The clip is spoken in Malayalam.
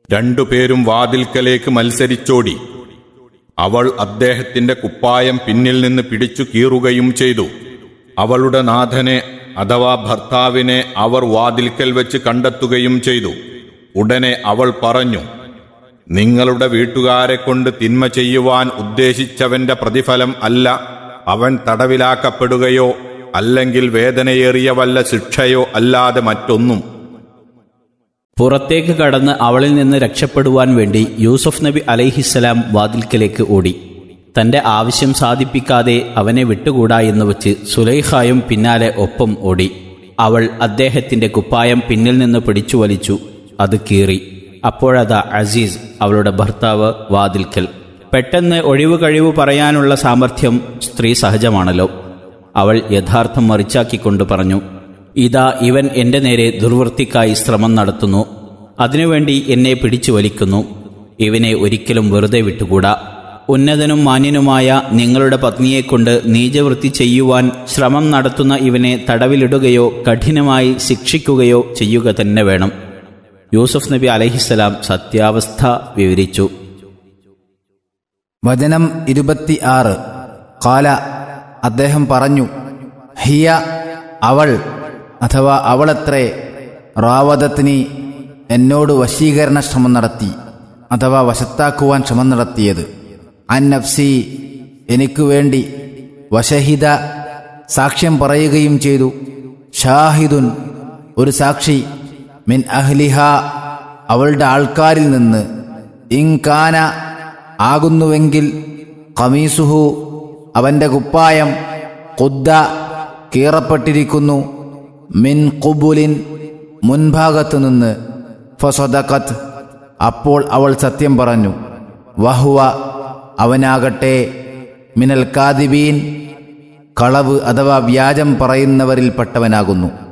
രണ്ടുപേരും വാതിൽക്കലേക്ക് മത്സരിച്ചോടി അവൾ അദ്ദേഹത്തിന്റെ കുപ്പായം പിന്നിൽ നിന്ന് പിടിച്ചു കീറുകയും ചെയ്തു അവളുടെ നാഥനെ അഥവാ ഭർത്താവിനെ അവർ വാതിൽക്കൽ വെച്ച് കണ്ടെത്തുകയും ചെയ്തു ഉടനെ അവൾ പറഞ്ഞു നിങ്ങളുടെ വീട്ടുകാരെ കൊണ്ട് തിന്മ ചെയ്യുവാൻ ഉദ്ദേശിച്ചവന്റെ പ്രതിഫലം അല്ല അവൻ തടവിലാക്കപ്പെടുകയോ അല്ലെങ്കിൽ വേദനയേറിയ വല്ല ശിക്ഷയോ അല്ലാതെ മറ്റൊന്നും പുറത്തേക്ക് കടന്ന് അവളിൽ നിന്ന് രക്ഷപ്പെടുവാൻ വേണ്ടി യൂസഫ് നബി അലൈഹിസ്സലാം വാതിൽക്കലേക്ക് ഓടി തന്റെ ആവശ്യം സാധിപ്പിക്കാതെ അവനെ വിട്ടുകൂടാ എന്ന് വച്ച് സുലൈഖായും പിന്നാലെ ഒപ്പം ഓടി അവൾ അദ്ദേഹത്തിന്റെ കുപ്പായം പിന്നിൽ നിന്ന് പിടിച്ചു വലിച്ചു അത് കീറി അപ്പോഴതാ അസീസ് അവളുടെ ഭർത്താവ് വാതിൽക്കൽ പെട്ടെന്ന് ഒഴിവ് കഴിവ് പറയാനുള്ള സാമർഥ്യം സ്ത്രീ സഹജമാണല്ലോ അവൾ യഥാർത്ഥം മറിച്ചാക്കിക്കൊണ്ട് പറഞ്ഞു ഇതാ ഇവൻ എന്റെ നേരെ ദുർവൃത്തിക്കായി ശ്രമം നടത്തുന്നു അതിനുവേണ്ടി എന്നെ പിടിച്ചു വലിക്കുന്നു ഇവനെ ഒരിക്കലും വെറുതെ വിട്ടുകൂടാ ഉന്നതനും മാന്യനുമായ നിങ്ങളുടെ പത്നിയെക്കൊണ്ട് നീചവൃത്തി ചെയ്യുവാൻ ശ്രമം നടത്തുന്ന ഇവനെ തടവിലിടുകയോ കഠിനമായി ശിക്ഷിക്കുകയോ ചെയ്യുക തന്നെ വേണം യൂസഫ് നബി അലഹിസ്സലാം സത്യാവസ്ഥ വിവരിച്ചു വചനം ഇരുപത്തി ആറ് കാല അദ്ദേഹം പറഞ്ഞു ഹിയ അവൾ അഥവാ അവളത്രേ റാവതത്തിന് എന്നോട് വശീകരണ ശ്രമം നടത്തി അഥവാ വശത്താക്കുവാൻ ശ്രമം നടത്തിയത് അൻ നഫ്സി എനിക്കു വേണ്ടി വശഹിത സാക്ഷ്യം പറയുകയും ചെയ്തു ഷാഹിദുൻ ഒരു സാക്ഷി മിൻ അഹ്ലിഹ അവളുടെ ആൾക്കാരിൽ നിന്ന് ഇൻകാന ആകുന്നുവെങ്കിൽ കമീസുഹു അവന്റെ കുപ്പായം കുദ്ദ കീറപ്പെട്ടിരിക്കുന്നു മിൻ കുബുലിൻ മുൻഭാഗത്തു നിന്ന് ഫസദക്കത്ത് അപ്പോൾ അവൾ സത്യം പറഞ്ഞു വഹുവ അവനാകട്ടെ മിനൽ കാദിബീൻ കളവ് അഥവാ വ്യാജം പറയുന്നവരിൽപ്പെട്ടവനാകുന്നു